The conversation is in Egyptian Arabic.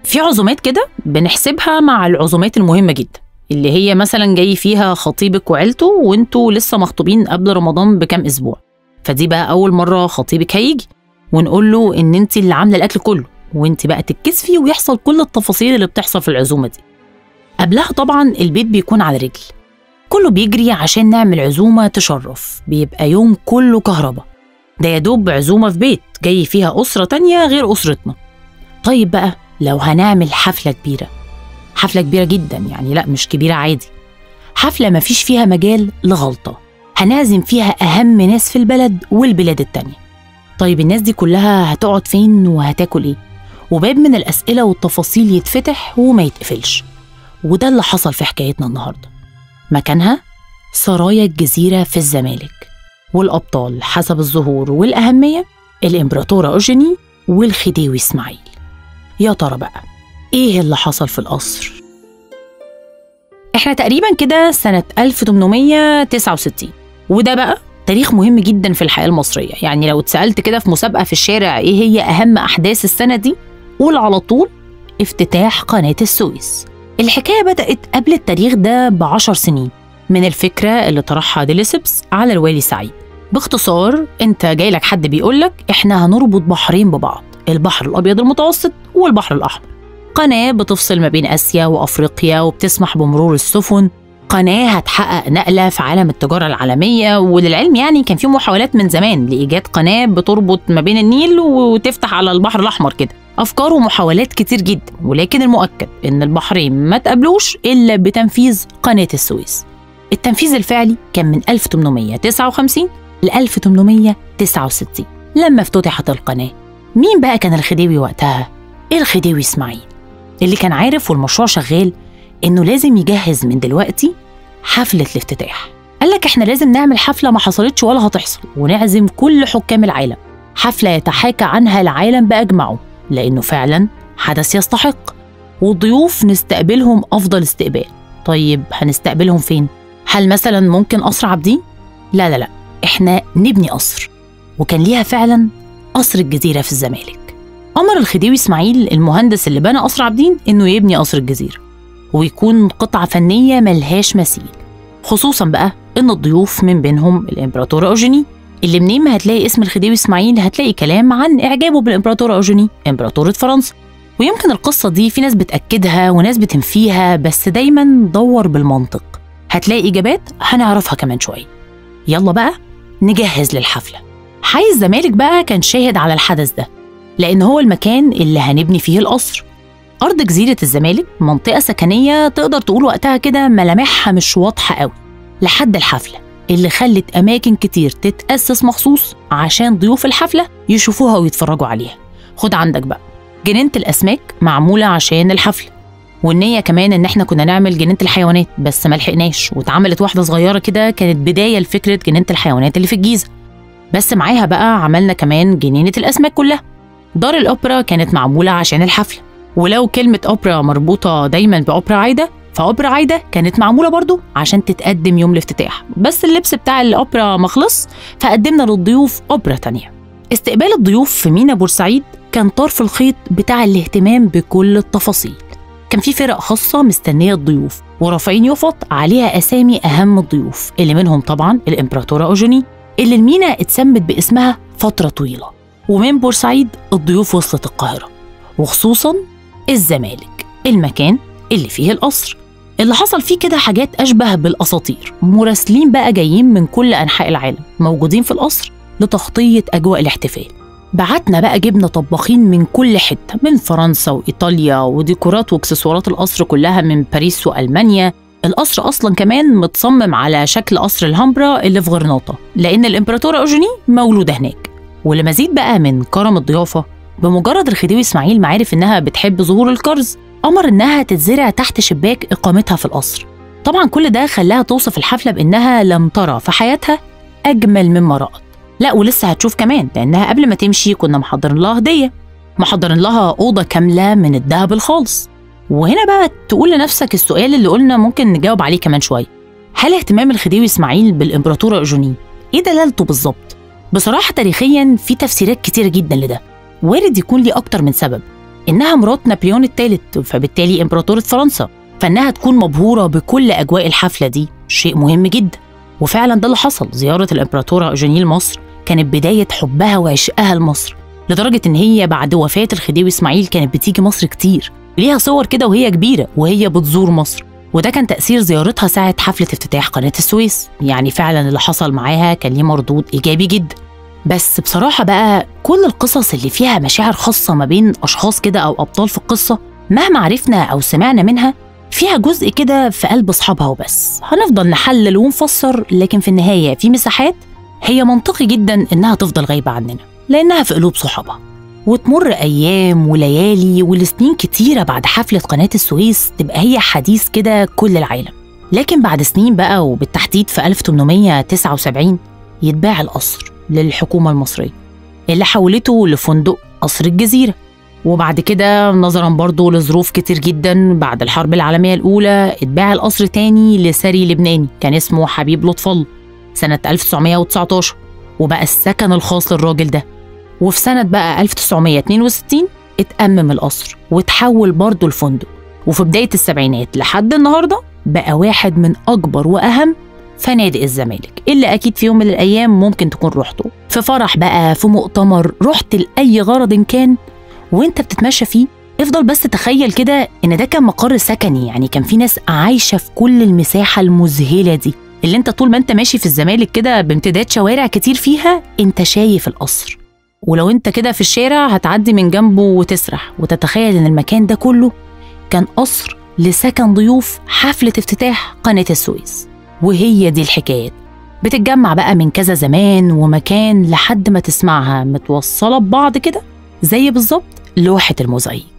في عزومات كده بنحسبها مع العزومات المهمة جدا اللي هي مثلا جاي فيها خطيبك وعيلته وانتوا لسه مخطوبين قبل رمضان بكام اسبوع فدي بقى اول مره خطيبك هيجي ونقول له ان انت اللي عامله الاكل كله وانت بقى تتكسفي ويحصل كل التفاصيل اللي بتحصل في العزومه دي قبلها طبعا البيت بيكون على رجل كله بيجري عشان نعمل عزومه تشرف بيبقى يوم كله كهرباء ده يا دوب عزومه في بيت جاي فيها اسره تانية غير اسرتنا طيب بقى لو هنعمل حفله كبيره حفله كبيره جدا يعني لا مش كبيره عادي حفله مفيش فيها مجال لغلطه هنعزم فيها اهم ناس في البلد والبلاد التانية طيب الناس دي كلها هتقعد فين وهتاكل ايه وباب من الاسئله والتفاصيل يتفتح وما يتقفلش وده اللي حصل في حكايتنا النهارده مكانها سرايا الجزيره في الزمالك والابطال حسب الظهور والاهميه الامبراطوره اوجيني والخديوي اسماعيل يا ترى بقى ايه اللي حصل في القصر احنا تقريبا كده سنة 1869 وده بقى تاريخ مهم جدا في الحياة المصرية يعني لو اتسألت كده في مسابقة في الشارع ايه هي أهم أحداث السنة دي قول على طول افتتاح قناة السويس الحكاية بدأت قبل التاريخ ده بعشر سنين من الفكرة اللي طرحها ديليسبس على الوالي سعيد باختصار انت جاي لك حد بيقولك احنا هنربط بحرين ببعض البحر الأبيض المتوسط والبحر الأحمر قناة بتفصل ما بين آسيا وأفريقيا وبتسمح بمرور السفن قناة هتحقق نقلة في عالم التجارة العالمية وللعلم يعني كان في محاولات من زمان لإيجاد قناة بتربط ما بين النيل وتفتح على البحر الأحمر كده أفكار ومحاولات كتير جدا ولكن المؤكد إن البحرين ما تقابلوش إلا بتنفيذ قناة السويس التنفيذ الفعلي كان من 1859 ل 1869 لما افتتحت القناة مين بقى كان الخديوي وقتها؟ الخديوي إسماعيل اللي كان عارف والمشروع شغال إنه لازم يجهز من دلوقتي حفلة الافتتاح قال لك إحنا لازم نعمل حفلة ما حصلتش ولا هتحصل ونعزم كل حكام العالم حفلة يتحاكى عنها العالم بأجمعه لأنه فعلا حدث يستحق والضيوف نستقبلهم أفضل استقبال طيب هنستقبلهم فين؟ هل مثلا ممكن قصر عابدين؟ لا لا لا إحنا نبني قصر وكان ليها فعلا قصر الجزيرة في الزمالك أمر الخديوي إسماعيل المهندس اللي بنى قصر عابدين إنه يبني قصر الجزيرة ويكون قطعة فنية ملهاش مثيل خصوصا بقى إن الضيوف من بينهم الإمبراطورة أوجيني اللي منين ما هتلاقي اسم الخديوي إسماعيل هتلاقي كلام عن إعجابه بالإمبراطورة أوجيني إمبراطورة فرنسا ويمكن القصة دي في ناس بتأكدها وناس بتنفيها بس دايما دور بالمنطق هتلاقي إجابات هنعرفها كمان شوية يلا بقى نجهز للحفلة حي الزمالك بقى كان شاهد على الحدث ده لأن هو المكان اللي هنبني فيه القصر أرض جزيرة الزمالك منطقة سكنية تقدر تقول وقتها كده ملامحها مش واضحة قوي لحد الحفلة اللي خلت أماكن كتير تتأسس مخصوص عشان ضيوف الحفلة يشوفوها ويتفرجوا عليها خد عندك بقى جنينة الأسماك معمولة عشان الحفلة والنية كمان إن إحنا كنا نعمل جنينة الحيوانات بس ما لحقناش واتعملت واحدة صغيرة كده كانت بداية لفكرة جنينة الحيوانات اللي في الجيزة بس معاها بقى عملنا كمان جنينة الأسماك كلها دار الأوبرا كانت معمولة عشان الحفلة ولو كلمة أوبرا مربوطة دايما بأوبرا عايدة فأوبرا عايدة كانت معمولة برضو عشان تتقدم يوم الافتتاح بس اللبس بتاع الأوبرا مخلص فقدمنا للضيوف أوبرا تانية استقبال الضيوف في مينا بورسعيد كان طرف الخيط بتاع الاهتمام بكل التفاصيل كان في فرق خاصة مستنية الضيوف ورافعين يفط عليها أسامي أهم الضيوف اللي منهم طبعا الإمبراطورة أوجيني اللي المينا اتسمت باسمها فترة طويلة ومن بورسعيد الضيوف وصلت القاهرة وخصوصا الزمالك المكان اللي فيه القصر اللي حصل فيه كده حاجات أشبه بالأساطير مراسلين بقى جايين من كل أنحاء العالم موجودين في القصر لتغطية أجواء الاحتفال بعتنا بقى جبنا طباخين من كل حتة من فرنسا وإيطاليا وديكورات واكسسوارات القصر كلها من باريس وألمانيا القصر أصلا كمان متصمم على شكل قصر الهامبرا اللي في غرناطة لأن الإمبراطورة أوجيني مولودة هناك ولمزيد بقى من كرم الضيافة بمجرد الخديوي إسماعيل ما عرف إنها بتحب ظهور الكرز أمر إنها تتزرع تحت شباك إقامتها في القصر طبعا كل ده خلاها توصف الحفلة بإنها لم ترى في حياتها أجمل مما رأت لا ولسه هتشوف كمان لأنها قبل ما تمشي كنا محضرين لها هدية محضرين لها أوضة كاملة من الذهب الخالص وهنا بقى تقول لنفسك السؤال اللي قلنا ممكن نجاوب عليه كمان شوية هل اهتمام الخديوي إسماعيل بالإمبراطورة أوجوني إيه دلالته بالظبط؟ بصراحة تاريخيا في تفسيرات كتيرة جدا لده وارد يكون ليه أكتر من سبب إنها مرات نابليون الثالث فبالتالي إمبراطورة فرنسا فإنها تكون مبهورة بكل أجواء الحفلة دي شيء مهم جدا وفعلا ده اللي حصل زيارة الإمبراطورة أوجيني لمصر كانت بداية حبها وعشقها لمصر لدرجة إن هي بعد وفاة الخديوي إسماعيل كانت بتيجي مصر كتير ليها صور كده وهي كبيرة وهي بتزور مصر وده كان تأثير زيارتها ساعة حفلة افتتاح قناة السويس يعني فعلا اللي حصل معاها كان ليه مردود إيجابي جدا بس بصراحة بقى كل القصص اللي فيها مشاعر خاصة ما بين أشخاص كده أو أبطال في القصة مهما عرفنا أو سمعنا منها فيها جزء كده في قلب أصحابها وبس هنفضل نحلل ونفسر لكن في النهاية في مساحات هي منطقي جدا إنها تفضل غايبة عننا لأنها في قلوب صحابها وتمر أيام وليالي ولسنين كتيرة بعد حفلة قناة السويس تبقى هي حديث كده كل العالم لكن بعد سنين بقى وبالتحديد في 1879 يتباع القصر للحكومة المصرية اللي حولته لفندق قصر الجزيرة وبعد كده نظرا برضه لظروف كتير جدا بعد الحرب العالمية الأولى اتباع القصر تاني لسري لبناني كان اسمه حبيب لطف الله سنة 1919 وبقى السكن الخاص للراجل ده وفي سنة بقى 1962 اتأمم القصر وتحول برضه لفندق وفي بداية السبعينات لحد النهاردة بقى واحد من أكبر وأهم فنادق الزمالك اللي أكيد في يوم من الأيام ممكن تكون رحته في فرح بقى في مؤتمر رحت لأي غرض إن كان وانت بتتمشى فيه افضل بس تخيل كده ان ده كان مقر سكني يعني كان في ناس عايشه في كل المساحه المذهله دي اللي انت طول ما انت ماشي في الزمالك كده بامتداد شوارع كتير فيها انت شايف القصر ولو انت كده في الشارع هتعدي من جنبه وتسرح وتتخيل ان المكان ده كله كان قصر لسكن ضيوف حفلة افتتاح قناة السويس وهي دي الحكايات بتتجمع بقى من كذا زمان ومكان لحد ما تسمعها متوصلة ببعض كده زي بالظبط لوحة الموزايك